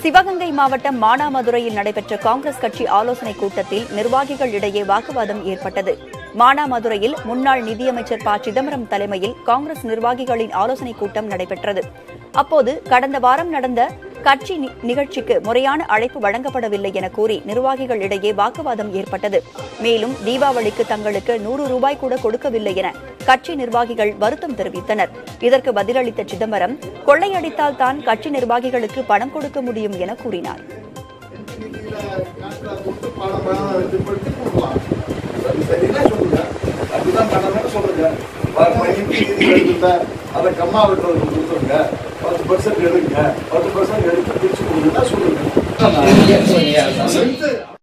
சிவகங்கை மாவட்டம் மானாமதுரையில் நடைபெற்ற காங்கிரஸ் கட்சி ஆலோசனைக் கூட்டத்தில் நிர்வாகிகள் இடையே வாக்குவாதம் ஏற்பட்டது மானாமதுரையில் முன்னாள் நிதியமைச்சர் ப சிதம்பரம் தலைமையில் காங்கிரஸ் நிர்வாகிகளின் ஆலோசனைக் கூட்டம் நடைபெற்றது அப்போது கடந்த வாரம் நடந்த கட்சி நி- நிகழ்ச்சிக்கு முறையான அழைப்பு வழங்கப்படவில்லை என கூறி நிர்வாகிகள் இடையே வாக்குவாதம் ஏற்பட்டது மேலும் தீபாவளிக்கு தங்களுக்கு நூறு ரூபாய் கூட கொடுக்கவில்லை என கட்சி நிர்வாகிகள் வருத்தம் தெரிவித்தனர் இதற்கு பதிலளித்த சிதம்பரம் கொள்ளையடித்தால் தான் கட்சி நிர்வாகிகளுக்கு பணம் கொடுக்க முடியும் என கூறினார் பணம் பணம் இது பண்ணி கொடுக்கலாம் சரி சரின்னா சொல்லுங்க அப்படிதான் பண்ணணும்னு சொல்லுங்க பையனுக்கு இது எடுத்துட்டா அதை கம்மா விட்டுறதுக்கு கொடுத்துருங்க பத்து பர்சன்ட் எடுங்க பத்து பர்சன்ட் எடுத்து பிரிச்சு கொடுங்கன்னா சொல்லுங்க